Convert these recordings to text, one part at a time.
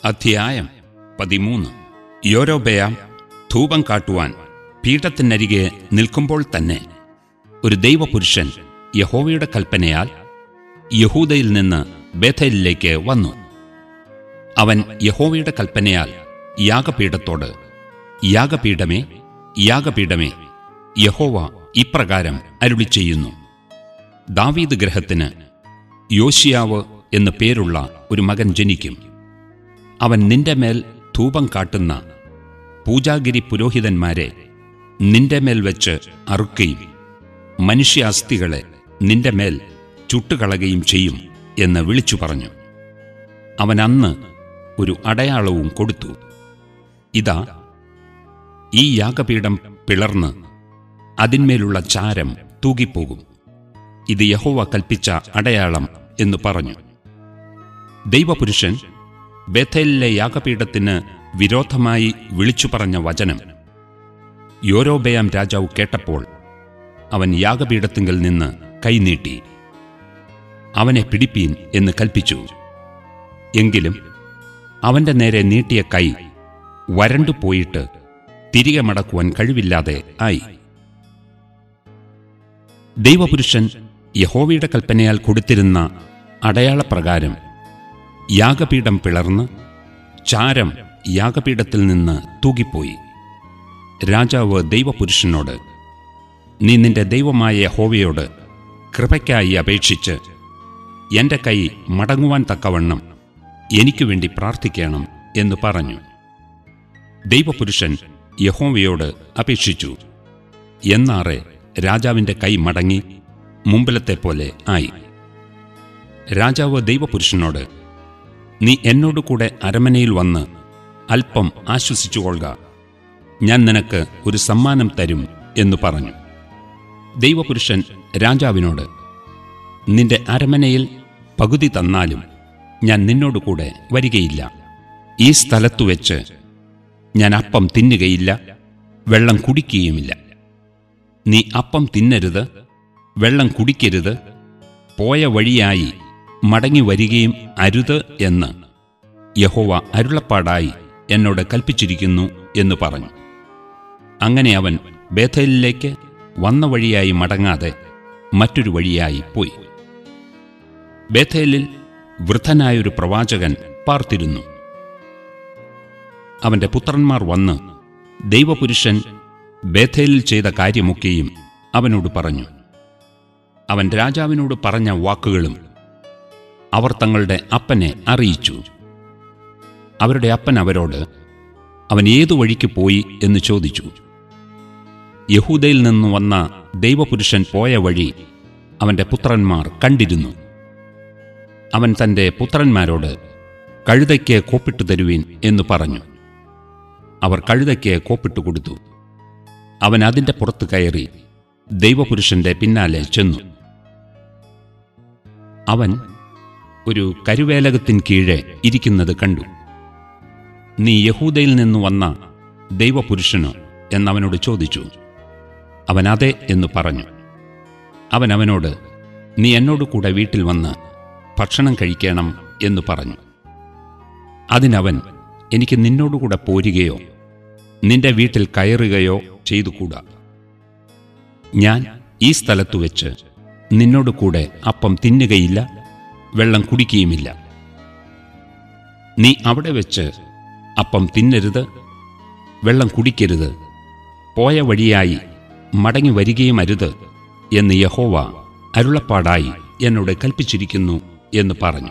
അധ്യായം പതിമൂന്ന് യോരോബയാം ധൂപം കാട്ടുവാൻ പീഠത്തിനരികെ നിൽക്കുമ്പോൾ തന്നെ ഒരു ദൈവപുരുഷൻ യഹോവയുടെ കൽപ്പനയാൽ യഹൂദയിൽ നിന്ന് ബേഥലിലേക്ക് വന്നു അവൻ യഹോവയുടെ കൽപ്പനയാൽ യാഗപീഠത്തോട് യാഗപീഠമേ യാഗപീഠമേ യഹോവ ഇപ്രകാരം അരുളി ചെയ്യുന്നു ദാവീദ് ഗ്രഹത്തിന് യോശിയാവ് എന്നു പേരുള്ള ഒരു മകൻ ജനിക്കും അവൻ നിന്റെ മേൽ ധൂപം കാട്ടുന്ന പൂജാഗിരി പുരോഹിതന്മാരെ നിന്റെ മേൽ വെച്ച് അറുക്കുകയും മനുഷ്യാസ്ഥികളെ നിന്റെ മേൽ ചുട്ടുകളയുകയും ചെയ്യും എന്ന് വിളിച്ചു പറഞ്ഞു അവൻ അന്ന് ഒരു അടയാളവും കൊടുത്തു ഇതാ ഈ യാഗപീഠം പിളർന്ന് അതിന്മേലുള്ള ചാരം തൂകിപ്പോകും ഇത് യഹോവ കൽപ്പിച്ച അടയാളം എന്ന് പറഞ്ഞു ദൈവപുരുഷൻ ബേഥേലിലെ യാഗപീഠത്തിന് വിരോധമായി വിളിച്ചു പറഞ്ഞ വചനം യോരോബയാം രാജാവ് കേട്ടപ്പോൾ അവൻ യാഗപീഠത്തിങ്കൽ നിന്ന് കൈനീട്ടി അവനെ പിടിപ്പീൻ എന്ന് കൽപ്പിച്ചു എങ്കിലും അവന്റെ നേരെ നീട്ടിയ കൈ വരണ്ടു പോയിട്ട് തിരികെ മടക്കുവാൻ കഴിവില്ലാതെ ആയി ദൈവപുരുഷൻ യഹോവയുടെ കൽപ്പനയാൽ കൊടുത്തിരുന്ന അടയാളപ്രകാരം യാഗപീഠം പിളർന്ന് ചാരം യാഗപീഠത്തിൽ നിന്ന് തൂകിപ്പോയി രാജാവ് ദൈവപുരുഷനോട് നീ നിന്റെ ദൈവമായ യഹോവയോട് കൃപയ്ക്കായി അപേക്ഷിച്ച് എന്റെ കൈ മടങ്ങുവാൻ തക്കവണ്ണം എനിക്കു വേണ്ടി പ്രാർത്ഥിക്കണം എന്ന് പറഞ്ഞു ദൈവപുരുഷൻ യഹോവയോട് അപേക്ഷിച്ചു എന്നാറെ രാജാവിന്റെ കൈ മടങ്ങി മുമ്പിലത്തെ പോലെ ആയി രാജാവ് ദൈവപുരുഷനോട് നീ എന്നോട് കൂടെ അരമനയിൽ വന്ന് അല്പം ആശ്വസിച്ചുകൊള്ളുക ഞാൻ നിനക്ക് ഒരു സമ്മാനം തരും എന്ന് പറഞ്ഞു ദൈവപുരുഷൻ രാജാവിനോട് നിന്റെ അരമനയിൽ പകുതി തന്നാലും ഞാൻ നിന്നോട് കൂടെ വരികയില്ല ഈ സ്ഥലത്തു വെച്ച് ഞാൻ അപ്പം തിന്നുകയില്ല വെള്ളം കുടിക്കുകയുമില്ല നീ അപ്പം തിന്നരുത് വെള്ളം കുടിക്കരുത് പോയ വഴിയായി മടങ്ങി വരികയും അരുത് എന്ന് യഹോവ അരുളപ്പാടായി എന്നോട് കൽപ്പിച്ചിരിക്കുന്നു എന്ന് പറഞ്ഞു അങ്ങനെ അവൻ ബേഥലിലേക്ക് വന്ന വഴിയായി മടങ്ങാതെ മറ്റൊരു വഴിയായി പോയി ബേഥേലിൽ വൃദ്ധനായൊരു പ്രവാചകൻ പാർത്തിരുന്നു അവന്റെ പുത്രന്മാർ വന്ന് ദൈവപുരുഷൻ ബേഥേലിൽ ചെയ്ത കാര്യമൊക്കെയും അവനോട് പറഞ്ഞു അവൻ രാജാവിനോട് പറഞ്ഞ വാക്കുകളും അവർ തങ്ങളുടെ അപ്പനെ അറിയിച്ചു അവരുടെ അപ്പൻ അവരോട് അവൻ ഏതു വഴിക്ക് പോയി എന്ന് ചോദിച്ചു യഹൂദയിൽ നിന്ന് വന്ന ദൈവപുരുഷൻ പോയ വഴി അവന്റെ പുത്രന്മാർ കണ്ടിരുന്നു അവൻ തന്റെ പുത്രന്മാരോട് കഴുതയ്ക്ക് കോപ്പിട്ടു തരുവീൻ എന്ന് പറഞ്ഞു അവർ കഴുതയ്ക്ക് കോപ്പിട്ടു കൊടുത്തു അവൻ അതിന്റെ പുറത്ത് കയറി ദൈവപുരുഷന്റെ പിന്നാലെ ചെന്നു അവൻ ഒരു കരുവേലകത്തിൻ കീഴെ ഇരിക്കുന്നത് കണ്ടു നീ യഹൂദയിൽ നിന്ന് വന്ന ദൈവപുരുഷനോ എന്നവനോട് ചോദിച്ചു അവൻ അതെ എന്ന് പറഞ്ഞു അവൻ അവനോട് നീ എന്നോട് കൂടെ വീട്ടിൽ വന്ന് ഭക്ഷണം കഴിക്കണം എന്ന് പറഞ്ഞു അതിനവൻ എനിക്ക് നിന്നോടുകൂടെ പോരുകയോ നിന്റെ വീട്ടിൽ കയറുകയോ ചെയ്തുകൂടാ ഞാൻ ഈ സ്ഥലത്തു വെച്ച് നിന്നോട് കൂടെ അപ്പം തിന്നുകയില്ല വെള്ളം കുടിക്കുകയുമില്ല നീ അവിടെ വെച്ച് അപ്പം തിന്നരുത് വെള്ളം കുടിക്കരുത് പോയ വഴിയായി മടങ്ങി വരികയും അരുത് എന്ന് യഹോവ അരുളപ്പാടായി എന്നോട് കൽപ്പിച്ചിരിക്കുന്നു എന്ന് പറഞ്ഞു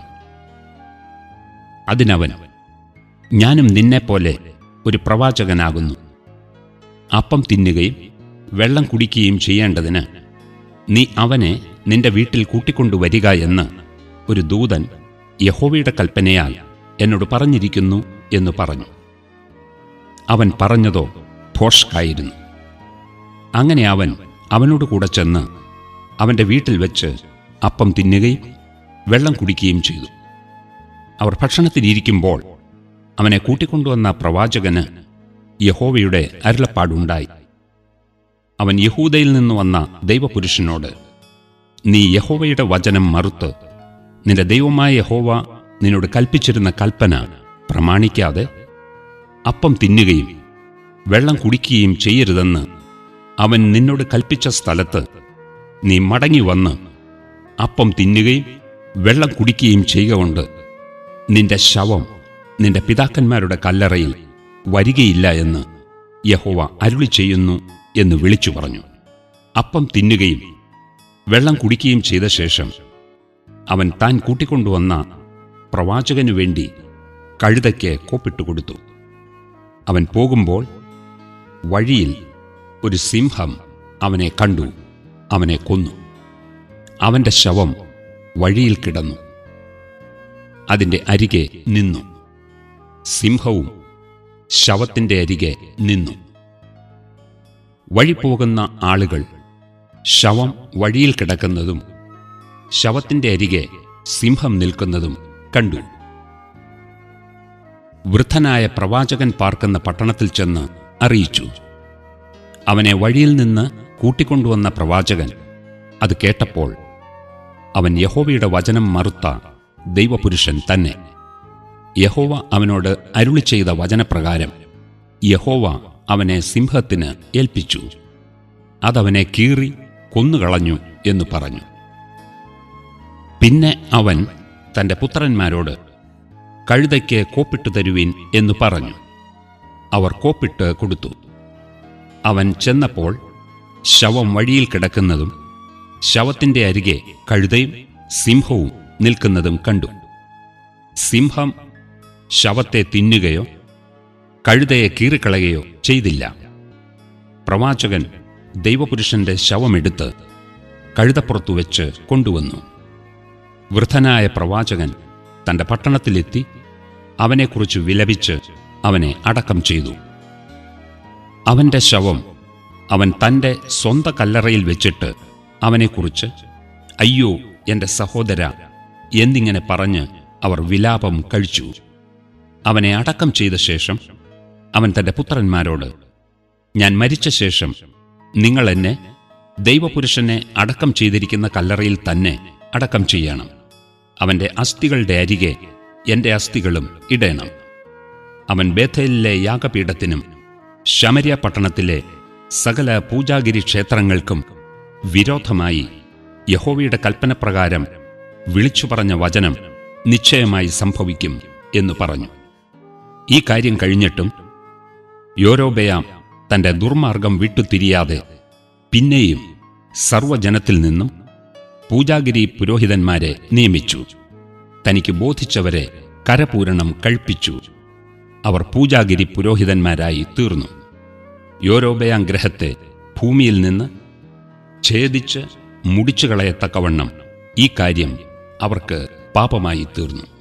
അതിനവൻ ഞാനും നിന്നെപ്പോലെ ഒരു പ്രവാചകനാകുന്നു അപ്പം തിന്നുകയും വെള്ളം കുടിക്കുകയും ചെയ്യേണ്ടതിന് നീ അവനെ നിന്റെ വീട്ടിൽ കൂട്ടിക്കൊണ്ടുവരിക എന്ന് ഒരു ദൂതൻ യഹോവയുടെ കൽപ്പനയാൽ എന്നോട് പറഞ്ഞിരിക്കുന്നു എന്ന് പറഞ്ഞു അവൻ പറഞ്ഞതോ ഭോഷ്കായിരുന്നു അങ്ങനെ അവൻ അവനോട് കൂടെ ചെന്ന് അവന്റെ വീട്ടിൽ വെച്ച് അപ്പം തിന്നുകയും വെള്ളം കുടിക്കുകയും ചെയ്തു അവർ ഭക്ഷണത്തിനിരിക്കുമ്പോൾ അവനെ കൂട്ടിക്കൊണ്ടുവന്ന പ്രവാചകന് യഹോവയുടെ അരുളപ്പാടുണ്ടായി അവൻ യഹൂദയിൽ നിന്ന് വന്ന ദൈവപുരുഷനോട് നീ യഹോവയുടെ വചനം മറുത്ത് നിന്റെ ദൈവമായ യഹോവ നിന്നോട് കൽപ്പിച്ചിരുന്ന കൽപ്പന പ്രമാണിക്കാതെ അപ്പം തിന്നുകയും വെള്ളം കുടിക്കുകയും ചെയ്യരുതെന്ന് അവൻ നിന്നോട് കൽപ്പിച്ച സ്ഥലത്ത് നീ മടങ്ങി വന്ന് അപ്പം തിന്നുകയും വെള്ളം കുടിക്കുകയും ചെയ്യുക കൊണ്ട് നിന്റെ ശവം നിന്റെ പിതാക്കന്മാരുടെ കല്ലറയിൽ വരികയില്ല എന്ന് യഹോവ അരുളി ചെയ്യുന്നു എന്ന് വിളിച്ചു പറഞ്ഞു അപ്പം തിന്നുകയും വെള്ളം കുടിക്കുകയും ചെയ്ത ശേഷം അവൻ താൻ കൂട്ടിക്കൊണ്ടുവന്ന പ്രവാചകനു വേണ്ടി കഴുതയ്ക്ക് കോപ്പിട്ട് കൊടുത്തു അവൻ പോകുമ്പോൾ വഴിയിൽ ഒരു സിംഹം അവനെ കണ്ടു അവനെ കൊന്നു അവന്റെ ശവം വഴിയിൽ കിടന്നു അതിന്റെ അരികെ നിന്നു സിംഹവും ശവത്തിന്റെ അരികെ നിന്നു വഴി പോകുന്ന ആളുകൾ ശവം വഴിയിൽ കിടക്കുന്നതും ശവത്തിന്റെ അരികെ സിംഹം നിൽക്കുന്നതും കണ്ടു വൃദ്ധനായ പ്രവാചകൻ പാർക്കുന്ന പട്ടണത്തിൽ ചെന്ന് അറിയിച്ചു അവനെ വഴിയിൽ നിന്ന് കൂട്ടിക്കൊണ്ടുവന്ന പ്രവാചകൻ അത് കേട്ടപ്പോൾ അവൻ യഹോവയുടെ വചനം മറുത്ത ദൈവപുരുഷൻ തന്നെ യഹോവ അവനോട് അരുളി ചെയ്ത വചനപ്രകാരം യഹോവ അവനെ സിംഹത്തിന് ഏൽപ്പിച്ചു അതവനെ കീറി കൊന്നുകളഞ്ഞു എന്ന് പറഞ്ഞു പിന്നെ അവൻ തന്റെ പുത്രന്മാരോട് കഴുതയ്ക്ക് കോപ്പിട്ട് തരുവിൻ എന്ന് പറഞ്ഞു അവർ കോപ്പിട്ട് കൊടുത്തു അവൻ ചെന്നപ്പോൾ ശവം വഴിയിൽ കിടക്കുന്നതും ശവത്തിന്റെ അരികെ കഴുതയും സിംഹവും നിൽക്കുന്നതും കണ്ടു സിംഹം ശവത്തെ തിന്നുകയോ കഴുതയെ കീറിക്കളയുകയോ ചെയ്തില്ല പ്രവാചകൻ ദൈവപുരുഷന്റെ ശവമെടുത്ത് കഴുതപ്പുറത്തു വെച്ച് കൊണ്ടുവന്നു വൃദ്ധനായ പ്രവാചകൻ തന്റെ പട്ടണത്തിലെത്തി അവനെക്കുറിച്ച് വിലപിച്ച് അവനെ അടക്കം ചെയ്തു അവന്റെ ശവം അവൻ തന്റെ സ്വന്ത കല്ലറയിൽ വെച്ചിട്ട് അവനെക്കുറിച്ച് അയ്യോ എന്റെ സഹോദര എന്നിങ്ങനെ പറഞ്ഞ് അവർ വിലാപം കഴിച്ചു അവനെ അടക്കം ചെയ്ത ശേഷം അവൻ തന്റെ പുത്രന്മാരോട് ഞാൻ മരിച്ച ശേഷം നിങ്ങൾ എന്നെ ദൈവപുരുഷനെ അടക്കം ചെയ്തിരിക്കുന്ന കല്ലറയിൽ തന്നെ അടക്കം ചെയ്യണം അവന്റെ അസ്ഥികളുടെ അരികെ എന്റെ അസ്ഥികളും ഇടേണം അവൻ ബേഥലിലെ യാഗപീഠത്തിനും ശമര്യ പട്ടണത്തിലെ സകല പൂജാഗിരി ക്ഷേത്രങ്ങൾക്കും വിരോധമായി യഹോവയുടെ കൽപ്പനപ്രകാരം വിളിച്ചു പറഞ്ഞ വചനം നിശ്ചയമായി സംഭവിക്കും എന്ന് പറഞ്ഞു ഈ കാര്യം കഴിഞ്ഞിട്ടും യോരോബയാം തന്റെ ദുർമാർഗം വിട്ടുതിരിയാതെ പിന്നെയും സർവജനത്തിൽ നിന്നും പൂജാഗിരി പുരോഹിതന്മാരെ നിയമിച്ചു തനിക്ക് ബോധിച്ചവരെ കരപൂരണം കഴിപ്പിച്ചു അവർ പൂജാഗിരി പുരോഹിതന്മാരായി തീർന്നു യോരോബയാം ഗ്രഹത്തെ ഭൂമിയിൽ നിന്ന് ഛേദിച്ച് മുടിച്ചു കളയത്തക്കവണ്ണം ഈ കാര്യം അവർക്ക് പാപമായി തീർന്നു